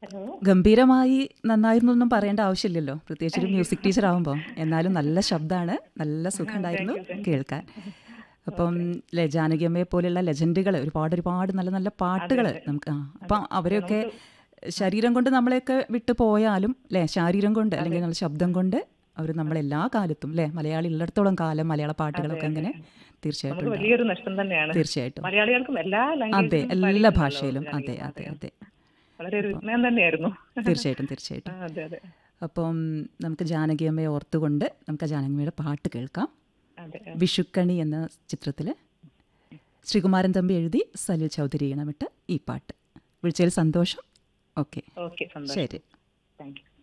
Hello ഗംഭീരമായി നന്നായിരുന്നു എന്നും പറയേണ്ട ആവശ്യമില്ലല്ലോ പ്രത്യേകിച്ച് ഒരു മ്യൂസിക് ടീച്ചർ ആവുമ്പോൾ എന്നാലും നല്ല ശബ്ദമാണ് നല്ല സുഖമുണ്ടായിരുന്നു കേൾക്കാൻ അപ്പം ലെ- ജാനകിയമ്മയെ പോലെയുള്ള ലെജൻഡുകൾ ഒരുപാട് ഒരുപാട് നല്ല നല്ല പാട്ടുകൾ നമുക്ക് ആ അപ്പം അവരെയൊക്കെ ശരീരം കൊണ്ട് നമ്മളെയൊക്കെ വിട്ടു പോയാലും അല്ലേ ശാരീരം കൊണ്ട് അല്ലെങ്കിൽ നല്ല ശബ്ദം കൊണ്ട് അവർ നമ്മളെല്ലാ കാലത്തും അല്ലേ മലയാളി ഉള്ളിടത്തോളം കാലം മലയാള പാട്ടുകളൊക്കെ അങ്ങനെ തീർച്ചയായിട്ടും നമുക്ക് ഉണ്ടാവും. വലിയൊരു നഷ്ടം തന്നെയാണ് തീർച്ചയായിട്ടും മലയാളികൾക്കും എല്ലാ അതെ ലാംഗ്വേജിലും എല്ലാ പാടിയിട്ടുണ്ടല്ലോ ഭാഷയിലും അതെ ജാനകി. അതെ അതെ വളരെ ഒരു വിസ്മയം തന്നെയായിരുന്നു തീർച്ചയായിട്ടും തീർച്ചയായിട്ടും ആ, അതെ അതെ അപ്പം നമുക്ക് ജാനകിയമ്മയെ ഓർത്തുകൊണ്ട് നമുക്ക് ആ ജാനകിയമ്മയുടെ പാട്ട് കേൾക്കാം അതെ വിഷുക്കണി എന്ന ചിത്രത്തിൽ ശ്രീകുമാരൻ തമ്പി എഴുതി സലിൽ ചൗധരി ഈണമിട്ട് ഈ പാട്ട് വിളിച്ചതിൽ സന്തോഷം ഓക്കെ ഓക്കെ സന്തോഷം ശരി താങ്ക് യു